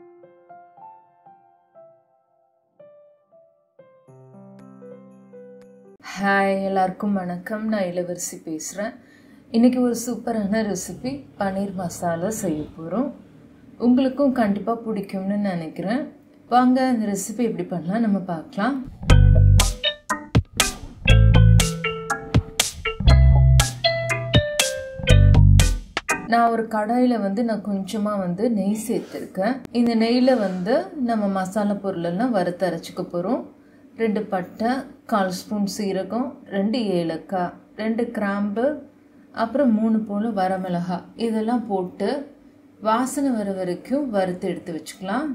hi எல்லாருக்கும் வணக்கம் நான் இளவரசி பேசுகிறேன் இன்றைக்கி ஒரு சூப்பரான ரெசிபி பன்னீர் மசாலா செய்ய போகிறோம் உங்களுக்கும் கண்டிப்பாக பிடிக்கும்னு நினைக்கிறேன் வாங்க அந்த ரெசிபி எப்படி பண்ணலாம் நம்ம பார்க்கலாம் நான் ஒரு கடாயில் வந்து நான் கொஞ்சமாக வந்து நெய் சேர்த்துருக்கேன் இந்த நெய்யில் வந்து நம்ம மசாலா பொருளெல்லாம் வறுத்து அரைச்சிக்க போகிறோம் ரெண்டு பட்டை கால் ஸ்பூன் சீரகம் ரெண்டு ஏலக்காய் ரெண்டு கிராம்பு அப்புறம் மூணு போல் வரமிளகாய் இதெல்லாம் போட்டு வாசனை வர வரைக்கும் வறுத்து எடுத்து வச்சுக்கலாம்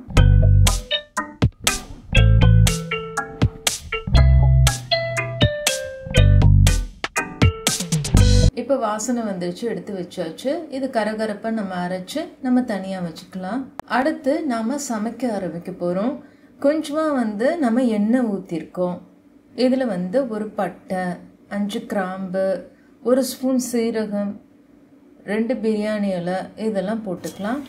இப்போ வாசனை வந்துருச்சு எடுத்து வச்சாச்சு இது கரகரப்பாக நம்ம அரைச்சு நம்ம தனியாக வச்சுக்கலாம் அடுத்து நாம் சமைக்க ஆரம்பிக்க போகிறோம் கொஞ்சமாக வந்து நம்ம எண்ணெய் ஊற்றிருக்கோம் இதில் வந்து ஒரு பட்டை அஞ்சு கிராம்பு ஒரு ஸ்பூன் சீரகம் ரெண்டு பிரியாணி இலை இதெல்லாம் போட்டுக்கலாம்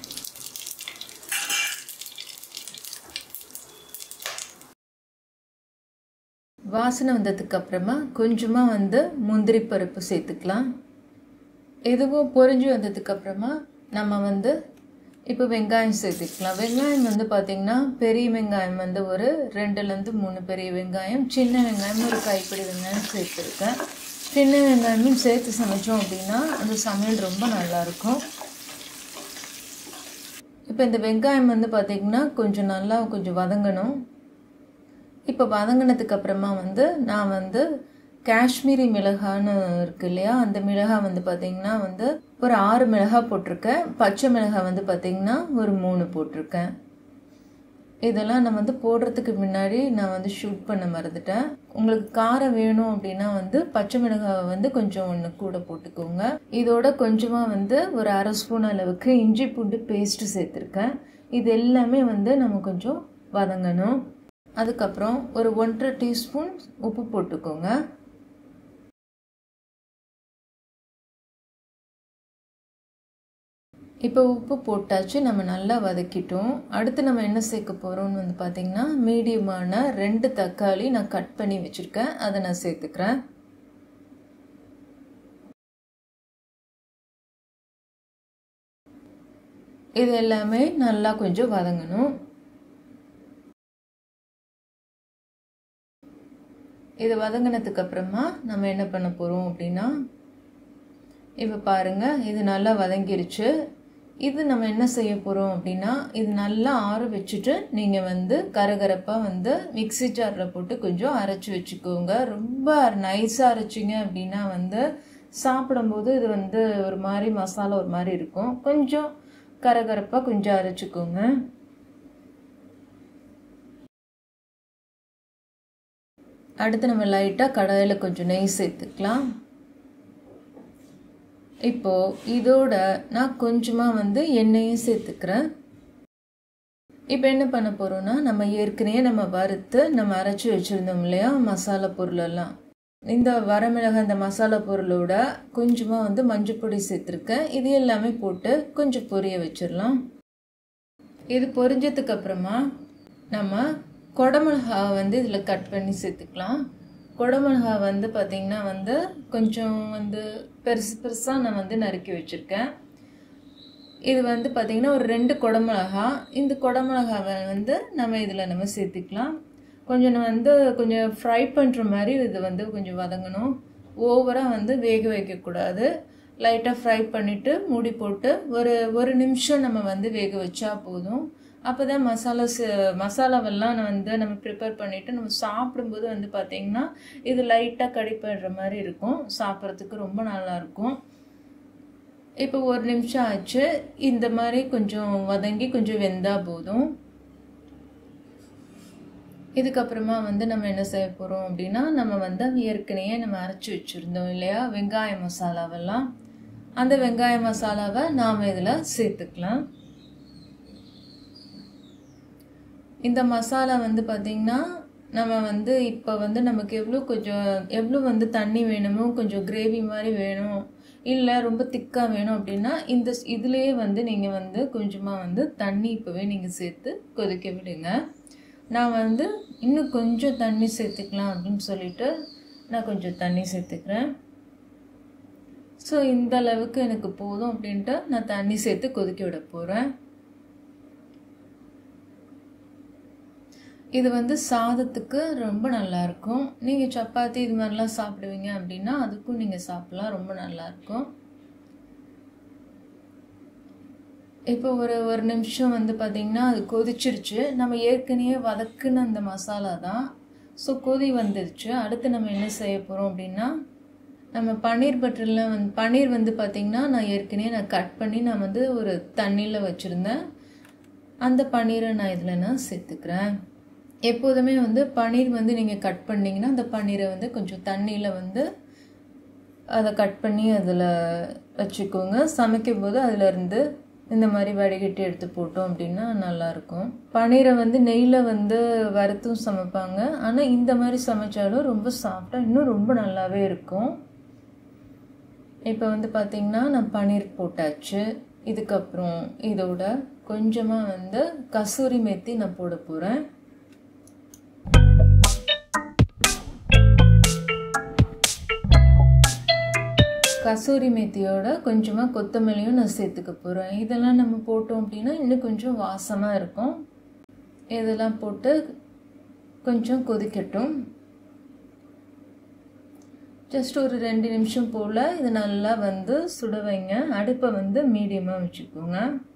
வாசனை வந்ததுக்கு அப்புறமா கொஞ்சமாக வந்து முந்திரி பருப்பு சேர்த்துக்கலாம் எதுவும் பொறிஞ்சு வந்ததுக்கு அப்புறமா நம்ம வந்து இப்போ வெங்காயம் சேர்த்துக்கலாம் வெங்காயம் வந்து பார்த்திங்கன்னா பெரிய வெங்காயம் வந்து ஒரு ரெண்டுலேருந்து மூணு பெரிய வெங்காயம் சின்ன வெங்காயம் ஒரு கைப்பிடி வெங்காயம் சேர்த்துருக்கேன் சின்ன வெங்காயமும் சேர்த்து சமைச்சோம் அப்படின்னா அந்த சமையல் ரொம்ப நல்லாயிருக்கும் இப்போ இந்த வெங்காயம் வந்து பார்த்திங்கன்னா கொஞ்சம் நல்லா கொஞ்சம் வதங்கணும் இப்போ வதங்கினதுக்கு அப்புறமா வந்து நான் வந்து காஷ்மீரி மிளகான்னு இருக்கு இல்லையா அந்த மிளகாய் வந்து பார்த்திங்கன்னா வந்து ஒரு ஆறு மிளகாய் போட்டிருக்கேன் பச்சை மிளகாய் வந்து பார்த்திங்கன்னா ஒரு மூணு போட்டிருக்கேன் இதெல்லாம் நான் வந்து போடுறதுக்கு முன்னாடி நான் வந்து ஷூட் பண்ண மறந்துட்டேன் உங்களுக்கு காரம் வேணும் அப்படின்னா வந்து பச்சை மிளகாவை வந்து கொஞ்சம் ஒன்று கூட போட்டுக்கோங்க இதோட கொஞ்சமாக வந்து ஒரு அரை ஸ்பூன் அளவுக்கு இஞ்சி பூண்டு பேஸ்ட்டு சேர்த்துருக்கேன் இது எல்லாமே வந்து நம்ம கொஞ்சம் வதங்கணும் அதுக்கப்புறம் ஒரு ஒன்றரை டீஸ்பூன் உப்பு போட்டுக்கோங்க இப்போ உப்பு போட்டாச்சு நம்ம நல்லா வதக்கிட்டோம் அடுத்து நம்ம என்ன சேர்க்க போகிறோம்னு வந்து பார்த்திங்கன்னா மீடியமான ரெண்டு தக்காளி நான் கட் பண்ணி வச்சுருக்கேன் அதை நான் சேர்த்துக்கிறேன் இது எல்லாமே நல்லா கொஞ்சம் வதங்கணும் இது வதங்கினதுக்கு அப்புறமா நம்ம என்ன பண்ண போகிறோம் அப்படின்னா இப்போ பாருங்கள் இது நல்லா வதங்கிருச்சு இது நம்ம என்ன செய்ய போகிறோம் அப்படின்னா இது நல்லா ஆற வச்சுட்டு நீங்கள் வந்து கரகரப்பாக வந்து மிக்சி ஜாரில் போட்டு கொஞ்சம் அரைச்சி வச்சுக்கோங்க ரொம்ப நைஸாக அரைச்சிங்க அப்படின்னா வந்து சாப்பிடும்போது இது வந்து ஒரு மாதிரி மசாலா ஒரு மாதிரி இருக்கும் கொஞ்சம் கரகரப்பாக கொஞ்சம் அரைச்சிக்கோங்க அடுத்து நம்ம லைட்டாக கடாயில் கொஞ்சம் நெய் சேர்த்துக்கலாம் இப்போது இதோட நான் கொஞ்சமாக வந்து எண்ணெயும் சேர்த்துக்கிறேன் இப்போ என்ன பண்ண போகிறோன்னா நம்ம ஏற்கனவே நம்ம வறுத்து நம்ம அரைச்சி வச்சுருந்தோம் இல்லையா மசாலா பொருளெல்லாம் இந்த வரமிளகாய் இந்த மசாலா பொருளோட கொஞ்சமாக வந்து மஞ்சள் பொடி சேர்த்துருக்கேன் இது எல்லாமே போட்டு கொஞ்சம் பொரிய வச்சிடலாம் இது பொரிஞ்சதுக்கு அப்புறமா நம்ம குடமிளகா வந்து இதில் கட் பண்ணி சேர்த்துக்கலாம் குடமிளகா வந்து பார்த்திங்கன்னா வந்து கொஞ்சம் வந்து பெருசு பெருசாக நான் வந்து நறுக்கி வச்சுருக்கேன் இது வந்து பார்த்திங்கன்னா ஒரு ரெண்டு குடமிளகா இந்த குடமிளகாவை வந்து நம்ம இதில் நம்ம சேர்த்துக்கலாம் கொஞ்சம் வந்து கொஞ்சம் ஃப்ரை பண்ணுற மாதிரி இது வந்து கொஞ்சம் வதங்கணும் ஓவராக வந்து வேக வைக்கக்கூடாது லைட்டாக ஃப்ரை பண்ணிவிட்டு மூடி போட்டு ஒரு ஒரு நிமிஷம் நம்ம வந்து வேக வச்சா போதும் அப்போ தான் மசாலா மசாலாவெல்லாம் நான் வந்து நம்ம ப்ரிப்பேர் பண்ணிவிட்டு நம்ம சாப்பிடும்போது வந்து பார்த்திங்கன்னா இது லைட்டாக கடிப்படுற மாதிரி இருக்கும் சாப்பிட்றதுக்கு ரொம்ப நல்லாயிருக்கும் இப்போ ஒரு நிமிஷம் ஆச்சு இந்த மாதிரி கொஞ்சம் வதங்கி கொஞ்சம் வெந்தால் போதும் இதுக்கப்புறமா வந்து நம்ம என்ன செய்ய போகிறோம் அப்படின்னா நம்ம வந்து ஏற்கனவே நம்ம அரைச்சி வச்சுருந்தோம் இல்லையா வெங்காய மசாலாவெல்லாம் அந்த வெங்காய மசாலாவை நாம் இதில் சேர்த்துக்கலாம் இந்த மசாலா வந்து பார்த்திங்கன்னா நம்ம வந்து இப்போ வந்து நமக்கு எவ்வளோ கொஞ்சம் எவ்வளோ வந்து தண்ணி வேணுமோ கொஞ்சம் கிரேவி மாதிரி வேணும் இல்லை ரொம்ப திக்காக வேணும் அப்படின்னா இந்த இதுலேயே வந்து நீங்கள் வந்து கொஞ்சமாக வந்து தண்ணி இப்போவே நீங்கள் சேர்த்து கொதிக்க விடுங்க நான் வந்து இன்னும் கொஞ்சம் தண்ணி சேர்த்துக்கலாம் அப்படின்னு சொல்லிட்டு நான் கொஞ்சம் தண்ணி சேர்த்துக்கிறேன் ஸோ இந்த அளவுக்கு எனக்கு போதும் அப்படின்ட்டு நான் தண்ணி சேர்த்து கொதிக்க விட போகிறேன் இது வந்து சாதத்துக்கு ரொம்ப நல்லாயிருக்கும் நீங்கள் சப்பாத்தி இது மாதிரிலாம் சாப்பிடுவீங்க அப்படின்னா அதுக்கும் நீங்கள் சாப்பிட்லாம் ரொம்ப நல்லாயிருக்கும் இப்போ ஒரு ஒரு நிமிஷம் வந்து பார்த்திங்கன்னா அது கொதிச்சிருச்சு நம்ம ஏற்கனவே வதக்குன அந்த மசாலா தான் ஸோ கொதி வந்துருச்சு அடுத்து நம்ம என்ன செய்ய போகிறோம் அப்படின்னா நம்ம பன்னீர் பட்டரில் வந்து பன்னீர் வந்து பார்த்திங்கன்னா நான் ஏற்கனவே நான் கட் பண்ணி நான் வந்து ஒரு தண்ணியில் வச்சுருந்தேன் அந்த பன்னீரை நான் இதில் நான் சேர்த்துக்கிறேன் எப்போதுமே வந்து பன்னீர் வந்து நீங்கள் கட் பண்ணிங்கன்னா அந்த பன்னீரை வந்து கொஞ்சம் தண்ணியில் வந்து அதை கட் பண்ணி அதில் வச்சுக்கோங்க சமைக்கும் போது அதிலேருந்து இந்த மாதிரி வடிகட்டி எடுத்து போட்டோம் அப்படின்னா நல்லாயிருக்கும் பன்னீரை வந்து நெய்யில் வந்து வறுத்தும் சமைப்பாங்க ஆனால் இந்த மாதிரி சமைச்சாலும் ரொம்ப சாஃப்டாக இன்னும் ரொம்ப நல்லாவே இருக்கும் இப்போ வந்து பார்த்திங்கன்னா நான் பன்னீர் போட்டாச்சு இதுக்கப்புறம் இதோட கொஞ்சமாக வந்து கசூரி மெத்தி நான் போட போகிறேன் கசூரி மேத்தியோட கொஞ்சமாக கொத்தமல்லியும் நான் சேர்த்துக்க போகிறேன் இதெல்லாம் நம்ம போட்டோம் அப்படின்னா இன்னும் கொஞ்சம் வாசமாக இருக்கும் இதெல்லாம் போட்டு கொஞ்சம் கொதிக்கட்டும் ஜஸ்ட் ஒரு ரெண்டு நிமிஷம் போல் இது நல்லா வந்து சுட வைங்க அடுப்பை வந்து மீடியமாக வச்சுக்கோங்க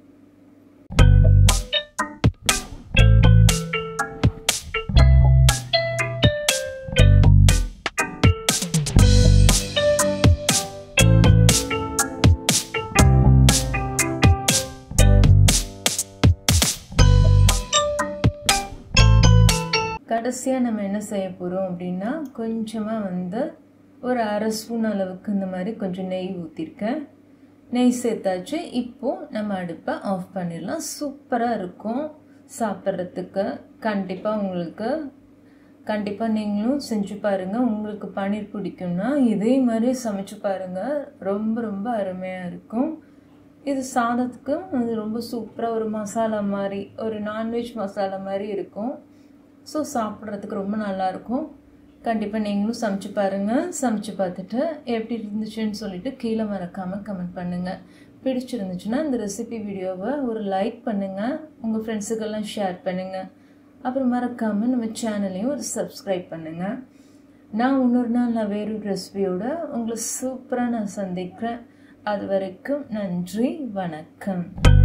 கடைசியாக நம்ம என்ன செய்ய போகிறோம் அப்படின்னா கொஞ்சமாக வந்து ஒரு அரை ஸ்பூன் அளவுக்கு இந்த மாதிரி கொஞ்சம் நெய் ஊற்றிருக்கேன் நெய் சேர்த்தாச்சு இப்போது நம்ம அடுப்பை ஆஃப் பண்ணிடலாம் சூப்பராக இருக்கும் சாப்பிட்றதுக்கு கண்டிப்பாக உங்களுக்கு கண்டிப்பாக நீங்களும் செஞ்சு பாருங்கள் உங்களுக்கு பன்னீர் பிடிக்கும்னா இதே மாதிரி சமைச்சு பாருங்கள் ரொம்ப ரொம்ப அருமையாக இருக்கும் இது சாதத்துக்கு அது ரொம்ப சூப்பராக ஒரு மசாலா மாதிரி ஒரு நான்வெஜ் மசாலா மாதிரி இருக்கும் ஸோ சாப்பிட்றதுக்கு ரொம்ப நல்லாயிருக்கும் கண்டிப்பாக நீங்களும் சமைச்சு பாருங்கள் சமைச்சு பார்த்துட்டு எப்படி இருந்துச்சுன்னு சொல்லிட்டு கீழே மறக்காமல் கமெண்ட் பண்ணுங்கள் பிடிச்சிருந்துச்சுன்னா இந்த ரெசிபி வீடியோவை ஒரு லைக் பண்ணுங்கள் உங்கள் ஃப்ரெண்ட்ஸுக்கெல்லாம் ஷேர் பண்ணுங்கள் அப்புறம் மறக்காமல் நம்ம சேனலையும் ஒரு சப்ஸ்கிரைப் பண்ணுங்கள் நான் இன்னொரு நாள் நான் வேறு ரெசிபியோட உங்களை சூப்பராக நான் சந்திக்கிறேன் அது வரைக்கும் நன்றி வணக்கம்